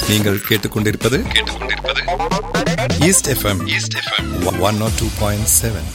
நீங்கள் கேட்டுக்கொண்டிருப்பது கேட்டுக்கொண்டிருப்பது East FM East FM one nought two point seven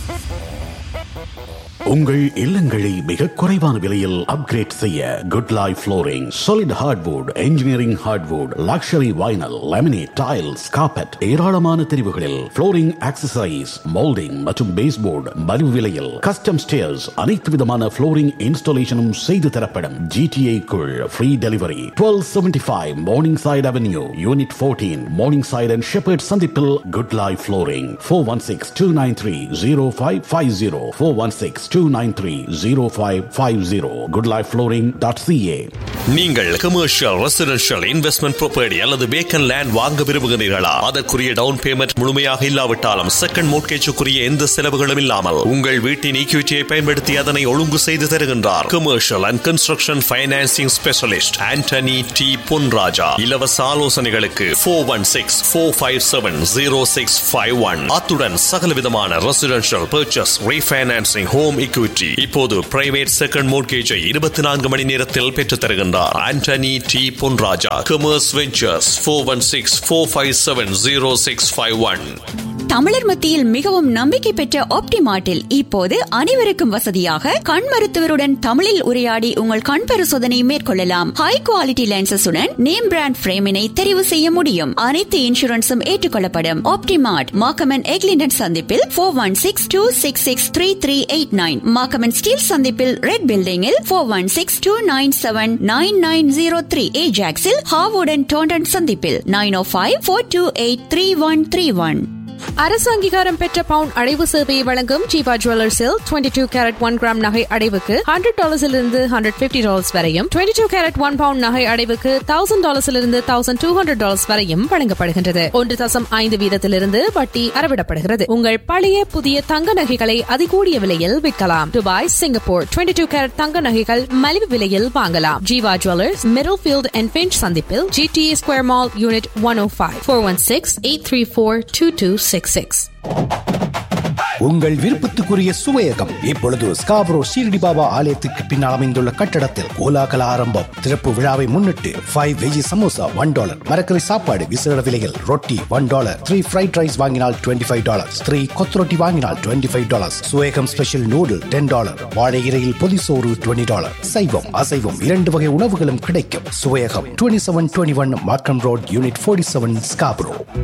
உங்கள் இல்லங்களை மிக குறைவான விலையில் அப்கிரேட் செய்ய Good Life flooring solid hardwood engineering hardwood luxury vinyl laminate tiles carpet ஏராளமான தெரிவுகளில் ஃப்ளோரிங் ஆக்சசரிஸ் மோல்டிங் மற்றும் பேஸ்போர்டு மலிவு விலையில் கஸ்டம் ஸ்டேர்ஸ் அனைத்து விதமான ஃப்ளோரிங் இன்ஸ்டாலேஷனும் செய்து தரப்படும் ஜிடிஏ குள் free delivery twelve seventy five Morningside avenue unit fourteen Morningside and Sheppard சந்திப்பில் Good Life flooring four one six two nine three zero five five zero four one six two nine three zero five five zero Good Life flooring dot CA நீங்கள் commercial residential investment property அல்லது vacant land வாங்க விரும்புகிறீர்களா அதற்குரிய down payment முழுமையாக இல்லாவிட்டாலும் second மோட்கேஜுக்குரிய எந்த செலவுகளும் இல்லாமல் உங்கள் வீட்டின் ஈக்விட்டியை பயன்படுத்தி அதனை ஒழுங்கு செய்து தருகின்றார் commercial and construction financing specialist Antony T Ponraja இலவச ஆலோசனைகளுக்கு four one six four five seven zero six five one அத்துடன் சகல விதமான residential purchase refinancing home equity இப்போது பிரைவேட் செகண்ட் மோட்கேஜை இருபத்தி நான்கு மணி நேரத்தில் பெற்றுத் தருகின்றார் Antony T Ponraja commerce ventures four one six four five seven zero six five one தமிழர் மத்தியில் மிகவும் நம்பிக்கை பெற்ற ஆப்டிமார்ட்டில் இப்போது அனைவருக்கும் வசதியாக கண் மருத்துவருடன் தமிழில் உரையாடி உங்கள் கண் பரிசோதனை மேற்கொள்ளலாம் ஹை குவாலிட்டி லென்சஸுடன் நேம் பிராண்ட் பிரேமினை தெரிவு செய்ய முடியும் அனைத்து இன்சூரன்ஸும் ஏற்றுக்கொள்ளப்படும் ஆப்டிமார்ட் மாக்கமன் எக்லிண்டன் சந்திப்பில் four one six two six six three three eight nine Markham Steeles சந்திப்பில் ரெட் பில்டிங்கில் four one six two nine seven nine nine zero three ஏஜாக்ஸில் ஹாவுடன் டோண்டன் சந்திப்பில் nine O five four two eight three one three one அரசு அங்கீகாரம் பெற்ற பவுன் அடைவு சேவையை வழங்கும் ஜீவா ஜுவல்லர்ஸில் twenty two carat one gram நகை அடைவுக்கு ஹண்ட்ரட் டாலர்ஸிலிருந்து ஹண்ட்ரட் பிப்டி டாலர்ஸ் வரையும் twenty two carat one pound நகை அடைவுக்கு தௌசண்ட் டாலர்ஸிலிருந்து தௌசண்ட் டூ ஹண்ட்ரட் டாலர்ஸ் வரையும் வழங்கப்படுகின்றது ஒன்று தசம் ஐந்து வீதத்திலிருந்து வட்டி அறவிடப்படுகிறது உங்கள் பழைய புதிய தங்க நகைகளை அதிகூடிய விலையில் விற்கலாம் Dubai Singapore twenty two carat தங்க நகைகள் மலிவு விலையில் வாங்கலாம் Jeeva jewellers Middlefield and Finch சந்திப்பில் GTA square mall unit one O five four one six eight three four two two six six உங்கள் விருப்பத்துக்குரிய சுவையகம் இப்பொழுது ஸ்காப்ரோ ஷீரடி பாபா ஆலயத்துக்கு பின்னால் அமைந்துள்ள கட்டடத்தில் கோலாகல ஆரம்பம் திறப்பு விழாவை முன்னிட்டு five veggie samosa one dollar மரக்கறி சாப்பாடு விசேட விலையில் ரொட்டி one dollar three fried rice வாங்கினால் டுவெண்ட்டி ஃபைவ் டாலர்ஸ் த்ரீ கொத்ரொட்டி வாங்கினால் twenty five dollars Suvaiyagam special noodle ten dollar வாழை இறையில் பொதி சோறு டுவெண்ட்டி டாலர் சைவம் அசைவம் இரண்டு வகை உணவுகளும் கிடைக்கும் Suvaiyagam twenty seven twenty one Markham road unit forty seven Scarborough